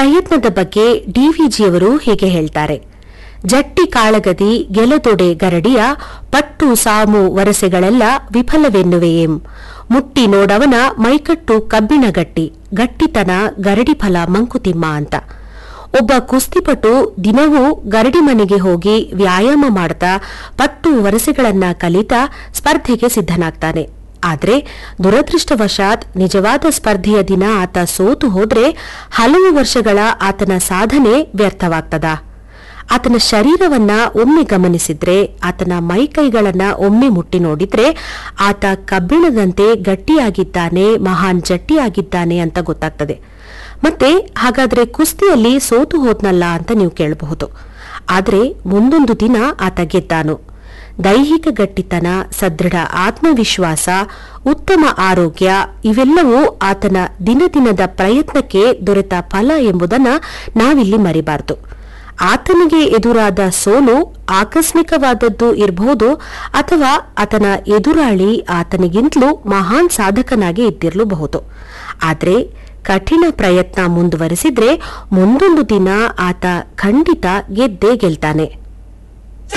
ಪ್ರಯತ್ನದ ಬಗ್ಗೆ ಡಿವಿಜಿಯವರು ಹೀಗೆ ಹೇಳ್ತಾರೆ ಜಟ್ಟಿ ಕಾಳಗದಿ ಗೆಲದೊಡೆ ಗರಡಿಯ ಪಟ್ಟು ಸಾಮು ವರಸೆಗಳೆಲ್ಲ ವಿಫಲವೆನ್ನುವೆಯೇಂ ಮುಟ್ಟಿ ನೋಡವನ ಮೈಕಟ್ಟು ಕಬ್ಬಿಣ ಗಟ್ಟಿ ಗಟ್ಟಿತನ ಗರಡಿ ಫಲ ಮಂಕುತಿಮ್ಮ ಅಂತ ಒಬ್ಬ ಕುಸ್ತಿಪಟು ದಿನವೂ ಗರಡಿ ಮನೆಗೆ ಹೋಗಿ ವ್ಯಾಯಾಮ ಮಾಡ್ತಾ ಪಟ್ಟು ವರಸೆಗಳನ್ನ ಕಲಿತಾ ಸ್ಪರ್ಧೆಗೆ ಸಿದ್ಧನಾಗ್ತಾನೆ ಆದ್ರೆ ದುರದೃಷ್ಟವಶಾತ್ ನಿಜವಾದ ಸ್ಪರ್ಧೆಯ ದಿನ ಆತ ಸೋತು ಹೋದ್ರೆ ಹಲವು ವರ್ಷಗಳ ಆತನ ಸಾಧನೆ ವ್ಯರ್ಥವಾಗ್ತದ ಆತನ ಶರೀರವನ್ನ ಒಮ್ಮೆ ಗಮನಿಸಿದ್ರೆ ಆತನ ಮೈಕೈಗಳನ್ನ ಒಮ್ಮೆ ಮುಟ್ಟಿ ನೋಡಿದ್ರೆ ಆತ ಕಬ್ಬಿಣದಂತೆ ಗಟ್ಟಿಯಾಗಿದ್ದಾನೆ ಮಹಾನ್ ಜಟ್ಟಿಯಾಗಿದ್ದಾನೆ ಅಂತ ಗೊತ್ತಾಗ್ತದೆ ಮತ್ತೆ ಹಾಗಾದ್ರೆ ಕುಸ್ತಿಯಲ್ಲಿ ಸೋತು ಹೋದ್ನಲ್ಲ ಅಂತ ನೀವು ಕೇಳಬಹುದು ಆದ್ರೆ ಮುಂದೊಂದು ದಿನ ಆತ ಗೆದ್ದಾನು ದೈಹಿಕ ಗಟ್ಟಿತನ ಸದೃಢ ಆತ್ಮವಿಶ್ವಾಸ ಉತ್ತಮ ಆರೋಗ್ಯ ಇವೆಲ್ಲವೂ ಆತನ ದಿನದಿನದ ಪ್ರಯತ್ನಕ್ಕೆ ದೊರೆತ ಫಲ ಎಂಬುದನ್ನ ನಾವಿಲ್ಲಿ ಮರಿಬಾರದು ಆತನಿಗೆ ಎದುರಾದ ಸೋಲು ಆಕಸ್ಮಿಕವಾದದ್ದು ಇರಬಹುದು ಅಥವಾ ಆತನ ಎದುರಾಳಿ ಆತನಿಗಿಂತಲೂ ಮಹಾನ್ ಸಾಧಕನಾಗಿ ಇದ್ದಿರಲೂಬಹುದು ಆದ್ರೆ ಕಠಿಣ ಪ್ರಯತ್ನ ಮುಂದುವರೆಸಿದ್ರೆ ಮುಂದೊಂದು ದಿನ ಆತ ಖಂಡಿತ ಗೆದ್ದೇ ಗೆಲ್ತಾನೆ